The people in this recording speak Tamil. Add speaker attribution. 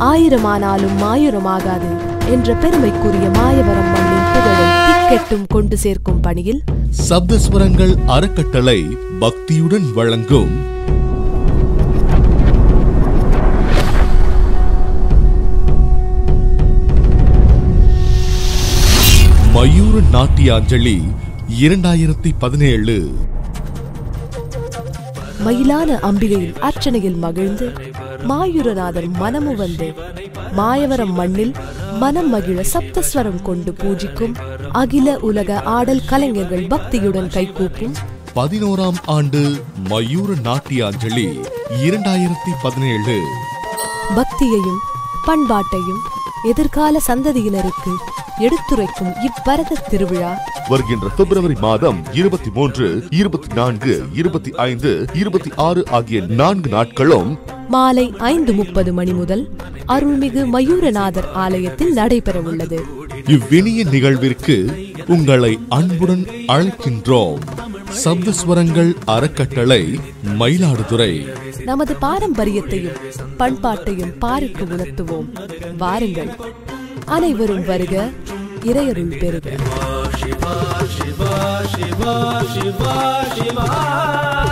Speaker 1: ஆயிரமானாலும் மாயுரமாகாது என்ற பெருமைக்குரிய மாயவரம் மண்ணின் புகழை திக்கெட்டும் கொண்டு சேர்க்கும் பணியில்
Speaker 2: சப்தஸ்வரங்கள் அறக்கட்டளை பக்தியுடன் வழங்கும் மயூர நாட்டியாஞ்சலி இரண்டாயிரத்தி பதினேழு
Speaker 1: மயிலான அம்பிகையின் அர்ச்சனையில் மகிழ்ந்து மாயூரநாதர் மனமு வந்து மாயவரம் மண்ணில் மனம் மகிழ சப்தஸ்வரம் கொண்டு பூஜிக்கும் அகில உலக ஆடல் கலைஞர்கள் பக்தியுடன் கைகூப்பும்
Speaker 2: பதினோராம் ஆண்டு மயூர நாட்டியாஞ்சலி இரண்டாயிரத்தி பதினேழு
Speaker 1: பக்தியையும் பண்பாட்டையும் எதிர்கால சந்ததியினருக்கு எடுத்துரைக்கும் இவ்வரத திருவிழா
Speaker 3: வருகின்ற பிப்ரவரி மாதம் இருபத்தி மூன்று இருபத்தி நான்கு இருபத்தி ஐந்து இருபத்தி ஆறு ஆகிய நான்கு நாட்களும்
Speaker 1: மாலை ஐந்து முப்பது மணி முதல் அருள்மிகு மயூரநாதர் ஆலயத்தில் நடைபெறவுள்ளது
Speaker 2: இவ்வினிய நிகழ்விற்கு உங்களை அன்புடன் அழைக்கின்றோம் சப்தஸ்வரங்கள் அறக்கட்டளை மயிலாடுதுறை
Speaker 1: நமது பாரம்பரியத்தையும் பண்பாட்டையும் பாருக்கு உணர்த்துவோம் வாருங்கள் அனைவரும் வருக இறையருள் பெறுக
Speaker 4: Shiva, Shiva, Shiva, Shiva, Shiva.